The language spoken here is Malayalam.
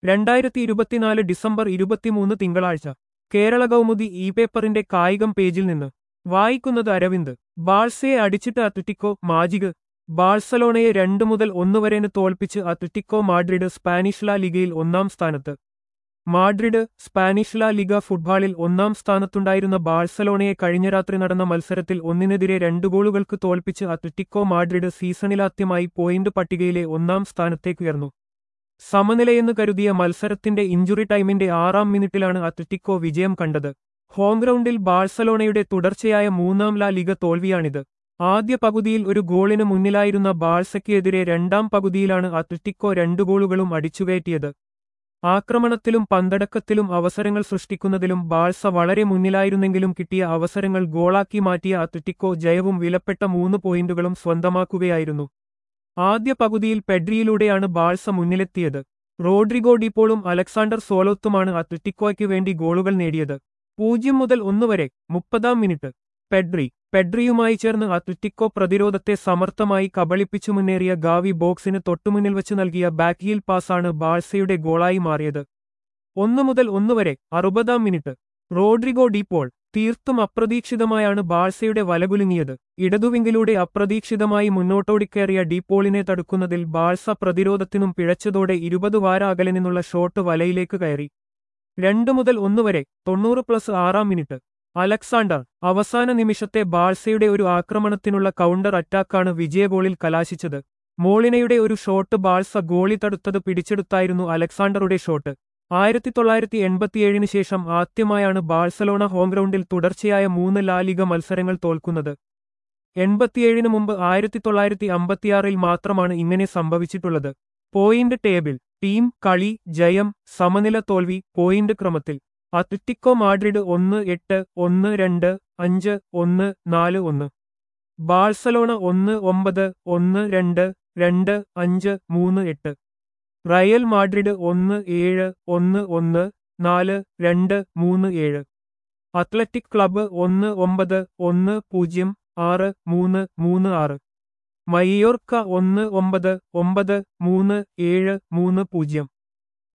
രണ്ടായിരത്തി ഇരുപത്തിനാല് ഡിസംബർ ഇരുപത്തിമൂന്ന് തിങ്കളാഴ്ച കേരള കൗമുദി ഇ പേപ്പറിന്റെ കായികം പേജിൽ നിന്ന് വായിക്കുന്നത് അരവിന്ദ് ബാഴ്സയെ അടിച്ചിട്ട് അത്ലറ്റിക്കോ മാജിക് ബാഴ്സലോണയെ രണ്ടു മുതൽ ഒന്ന് വരെന് തോൽപ്പിച്ച് അത്ലറ്റിക്കോ മാഡ്രിഡ് സ്പാനിഷ് ലാ ലിഗയിൽ ഒന്നാം സ്ഥാനത്ത് മാഡ്രിഡ് സ്പാനിഷ് ലാ ലിഗ ഫുട്ബോളിൽ ഒന്നാം സ്ഥാനത്തുണ്ടായിരുന്ന ബാഴ്സലോണയെ കഴിഞ്ഞ രാത്രി നടന്ന മത്സരത്തിൽ ഒന്നിനെതിരെ രണ്ടു ഗോളുകൾക്ക് തോൽപ്പിച്ച് അത്ലറ്റിക്കോ മാഡ്രിഡ് സീസണിലാദ്യമായി പോയിന്റ് പട്ടികയിലെ ഒന്നാം സ്ഥാനത്തേക്കുയർന്നു സമനിലയെന്ന് കരുതിയ മത്സരത്തിന്റെ ഇഞ്ചുറി ടൈമിന്റെ ആറാം മിനിറ്റിലാണ് അത്ലറ്റിക്കോ വിജയം കണ്ടത് ഹോം ഗ്രൗണ്ടിൽ ബാഴ്സലോണയുടെ തുടർച്ചയായ മൂന്നാം ലാ ലിഗ തോൽവിയാണിത് ആദ്യ പകുതിയിൽ ഒരു ഗോളിന് മുന്നിലായിരുന്ന ബാഴ്സയ്ക്കെതിരെ രണ്ടാം പകുതിയിലാണ് അത്ലറ്റിക്കോ രണ്ടു ഗോളുകളും അടിച്ചുകയറ്റിയത് ആക്രമണത്തിലും പന്തടക്കത്തിലും അവസരങ്ങൾ സൃഷ്ടിക്കുന്നതിലും ബാഴ്സ വളരെ മുന്നിലായിരുന്നെങ്കിലും കിട്ടിയ അവസരങ്ങൾ ഗോളാക്കി മാറ്റിയ അത്ലറ്റിക്കോ ജയവും വിലപ്പെട്ട മൂന്ന് പോയിന്റുകളും സ്വന്തമാക്കുകയായിരുന്നു ആദ്യ പകുതിയിൽ പെഡ്രിയിലൂടെയാണ് ബാഴ്സ മുന്നിലെത്തിയത് റോഡ്രിഗോ ഡിപ്പോളും അലക്സാണ്ടർ സോലോത്തുമാണ് അത്ലറ്റിക്കോയ്ക്ക് വേണ്ടി ഗോളുകൾ നേടിയത് പൂജ്യം മുതൽ ഒന്ന് വരെ മുപ്പതാം മിനിറ്റ് പെഡ്രി പെഡ്രിയുമായി ചേർന്ന് അത്ലറ്റിക്കോ പ്രതിരോധത്തെ സമർത്ഥമായി കബളിപ്പിച്ചു മുന്നേറിയ ഗാവി ബോക്സിന് തൊട്ടുമുന്നിൽ വച്ച് നൽകിയ ബാക്ക്ഹീൽ പാസാണ് ബാഴ്സയുടെ ഗോളായി മാറിയത് ഒന്നു മുതൽ ഒന്ന് വരെ അറുപതാം മിനിറ്റ് റോഡ്രിഗോ ഡിപ്പോൾ തീർത്തും അപ്രതീക്ഷിതമായാണ് ബാഴ്സയുടെ വലകുലുങ്ങിയത് ഇടതുവിങ്കിലൂടെ അപ്രതീക്ഷിതമായി മുന്നോട്ടോടിക്കയറിയ ഡീപോളിനെ തടുക്കുന്നതിൽ ബാഴ്സ പ്രതിരോധത്തിനും പിഴച്ചതോടെ ഇരുപത് വാര അകലെ നിന്നുള്ള ഷോട്ട് വലയിലേക്ക് കയറി രണ്ടു മുതൽ ഒന്ന് വരെ തൊണ്ണൂറ് പ്ലസ് ആറാം മിനിറ്റ് അലക്സാണ്ടർ അവസാന നിമിഷത്തെ ബാഴ്സയുടെ ഒരു ആക്രമണത്തിനുള്ള കൗണ്ടർ അറ്റാക്കാണ് വിജയഗോളിൽ കലാശിച്ചത് മോളിനയുടെ ഒരു ഷോട്ട് ബാഴ്സ ഗോളി തടുത്തത് പിടിച്ചെടുത്തായിരുന്നു അലക്സാണ്ടറുടെ ഷോട്ട് ആയിരത്തി തൊള്ളായിരത്തി എൺപത്തിയേഴിന് ശേഷം ആദ്യമായാണ് ബാഴ്സലോണ ഹോം ഗ്രൗണ്ടിൽ തുടർച്ചയായ മൂന്ന് ലാലിക മത്സരങ്ങൾ തോൽക്കുന്നത് എൺപത്തിയേഴിന് മുമ്പ് ആയിരത്തി തൊള്ളായിരത്തി അമ്പത്തിയാറിൽ മാത്രമാണ് ഇങ്ങനെ സംഭവിച്ചിട്ടുള്ളത് പോയിന്റ് ടേബിൾ ടീം കളി ജയം സമനില തോൽവി പോയിന്റ് ക്രമത്തിൽ അത്ലറ്റിക്കോ മാഡ്രിഡ് ഒന്ന് എട്ട് ഒന്ന് രണ്ട് അഞ്ച് ഒന്ന് നാല് ഒന്ന് ബാഴ്സലോണ ഒന്ന് ഒമ്പത് ഒന്ന് രണ്ട് രണ്ട് അഞ്ച് മൂന്ന് എട്ട് റയൽ മാഡ്രിഡ് ഒന്ന് ഏഴ് ഒന്ന് ഒന്ന് നാല് രണ്ട് മൂന്ന് ഏഴ് അത്ലറ്റിക് ക്ലബ്ബ് ഒന്ന് ഒമ്പത് ഒന്ന് പൂജ്യം ആറ് മൂന്ന് മൂന്ന് ആറ് മയോർക്ക ഒന്ന് ഒമ്പത് ഒമ്പത് മൂന്ന് ഏഴ് മൂന്ന് പൂജ്യം